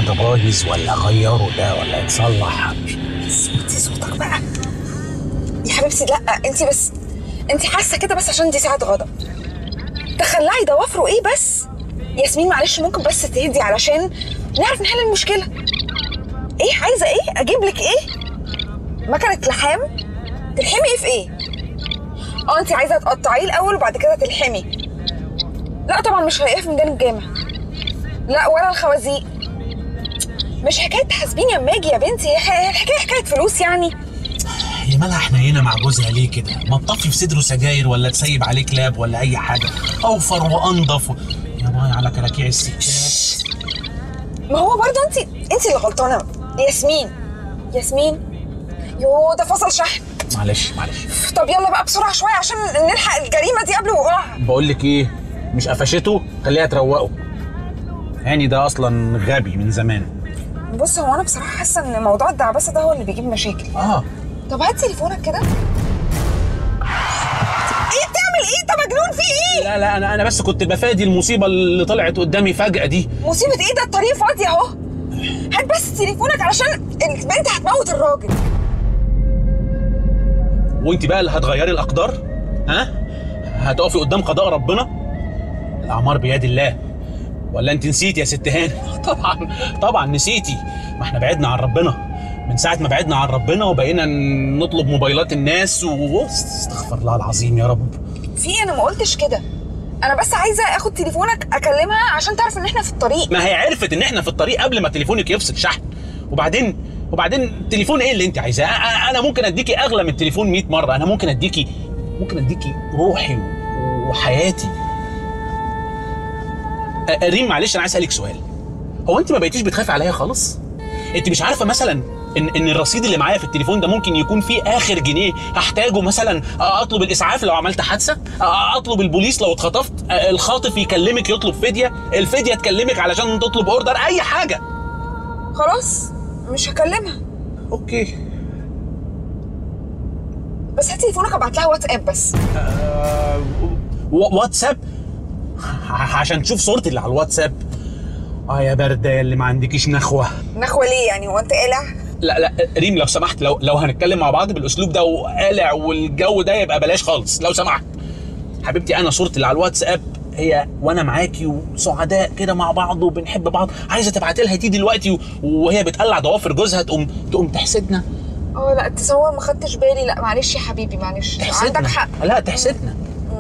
ده بايظ ولا اغيره ده ولا يتصلح صوتي صوتك بقى يا حبيبتي لا انت بس انت حاسه كده بس عشان دي ساعه غضب تخلعي ضوافره ايه بس ياسمين معلش ممكن بس تهدي علشان نعرف نحل المشكله ايه عايزه ايه اجيب لك ايه مكنه لحام تلحمي ايه في ايه اه انت عايزه تقطعيه الاول وبعد كده تلحمي لا طبعا مش هلاقيها في ميدان الجامع لا ولا الخوازيق مش حكايه تحاسبيني اما اجي يا بنتي هي ح- الحكايه حكايه فلوس يعني هي مالها حنينه مع جوزها ليه كده ما تطفي في صدره سجاير ولا تسيب عليه كلاب ولا اي حاجه اوفر وانضف و... يا ماي على كراكيع الستات ما هو برضه انت انت اللي غلطانه ياسمين ياسمين يو ده فصل شحن معلش معلش طب يلا بقى بسرعه شويه عشان نلحق الجريمه دي قبل وقوعها بقول لك ايه مش قفشته خليها تروقه هاني ده اصلا غبي من زمان بص هو انا بصراحه حاسه ان موضوع الدعبسه ده هو اللي بيجيب مشاكل اه طب هات تليفونك كده ايه بتعمل ايه انت مجنون في ايه لا لا انا انا بس كنت بفادي المصيبه اللي طلعت قدامي فجاه دي مصيبه ايه ده الطريق فاضي اهو هات بس تليفونك علشان البنت هتموت الراجل وانت بقى اللي هتغيري الاقدار ها هتقفي قدام قضاء ربنا الاعمار بيد الله ولا انت نسيتي يا ست هاني طبعا طبعا نسيتي ما احنا بعدنا عن ربنا من ساعه ما بعدنا عن ربنا وبقينا نطلب موبايلات الناس و استغفر الله العظيم يا رب في إيه؟ انا ما قلتش كده انا بس عايزه اخد تليفونك اكلمها عشان تعرف ان احنا في الطريق ما هي عرفت ان احنا في الطريق قبل ما تليفونك يفصل شحن وبعدين وبعدين تليفون ايه اللي انت عايزاه أ- أ- انا ممكن اديكي اغلى من التليفون 100 مره انا ممكن اديكي ممكن اديكي روحي و- وحياتي أ- ريم معلش انا عايز اسالك سؤال هو انت ما بقيتيش بتخافي عليا خالص انت مش عارفه مثلا ان ان الرصيد اللي معايا في التليفون ده ممكن يكون فيه اخر جنيه هحتاجه مثلا اطلب الاسعاف لو عملت حادثه اطلب البوليس لو اتخطفت الخاطف يكلمك يطلب فديه الفديه تكلمك علشان تطلب اوردر اي حاجه خلاص مش هكلمها اوكي بس هات تليفونك ابعت لها واتساب بس آه، و- واتساب ع- عشان تشوف صورتي اللي على الواتساب اه يا برده يا اللي ما عندكيش نخوه نخوه ليه يعني هو انت قلع لا لا ريم لو سمحت لو لو هنتكلم مع بعض بالاسلوب ده وقالع والجو ده يبقى بلاش خالص لو سمحت حبيبتي انا صورتي اللي على الواتساب هي وانا معاكي وسعداء كده مع بعض وبنحب بعض عايزه تبعتي لها دي دلوقتي و- وهي بتقلع ضوافر جوزها تقوم تقوم تحسدنا اه لا تصور ما خدتش بالي لا معلش يا حبيبي معلش تحسدنا عندك حق لا تحسدنا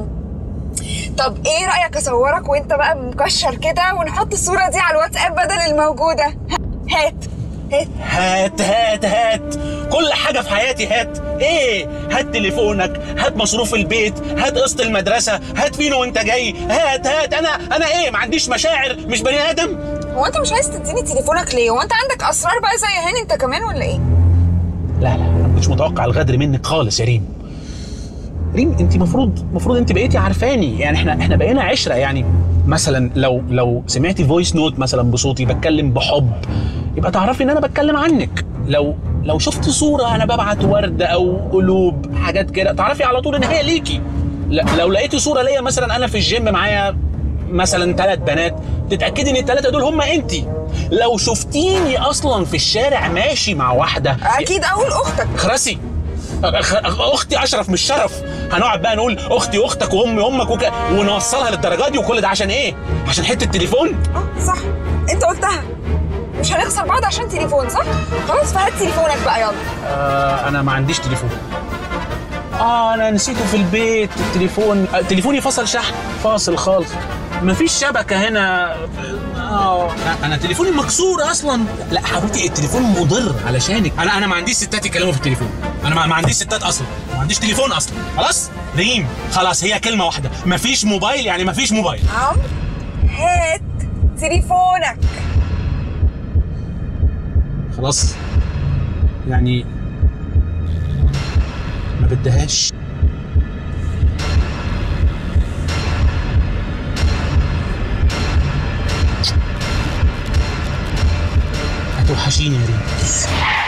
طب ايه رايك اصورك وانت بقى مكشر كده ونحط الصوره دي على الواتساب بدل الموجوده هات هات هات هات هات كل حاجة في حياتي هات ايه هات تليفونك هات مصروف البيت هات قسط المدرسة هات فينو وانت جاي هات هات انا انا ايه ما عنديش مشاعر مش بني ادم هو انت مش عايز تديني تليفونك ليه هو انت عندك اسرار بقى زي هاني انت كمان ولا ايه لا لا انا ما كنتش متوقع الغدر منك خالص يا ريم ريم انت مفروض مفروض انت بقيتي عارفاني يعني احنا احنا بقينا عشره يعني مثلا لو لو سمعتي فويس نوت مثلا بصوتي بتكلم بحب يبقى تعرفي ان انا بتكلم عنك لو لو شفت صوره انا ببعت ورده او قلوب حاجات كده تعرفي على طول ان هي ليكي لا لو لقيتي صوره ليا مثلا انا في الجيم معايا مثلا ثلاث بنات تتاكدي ان الثلاثه دول هم انت لو شفتيني اصلا في الشارع ماشي مع واحده اكيد اقول اختك خرسي أخ- اختي اشرف مش شرف هنقعد بقى نقول اختي اختك وامي امك وك... ونوصلها للدرجات دي وكل ده عشان ايه عشان حته تليفون اه صح انت قلتها مش هنخسر بعض عشان تليفون صح خلاص فهات تليفونك بقى يلا آه انا ما عنديش تليفون اه انا نسيته في البيت التليفون آه تليفوني فصل شحن فاصل خالص مفيش شبكه هنا اه لا، انا تليفوني مكسور اصلا لا حبيبتي التليفون مضر علشانك انا انا ما عنديش ستات يتكلموا في التليفون انا ما ما عنديش ستات اصلا ما عنديش تليفون اصلا خلاص ريم خلاص هي كلمه واحده مفيش موبايل يعني مفيش موبايل عم هات تليفونك خلاص يعني ما بدهاش هتوحشيني يا ريم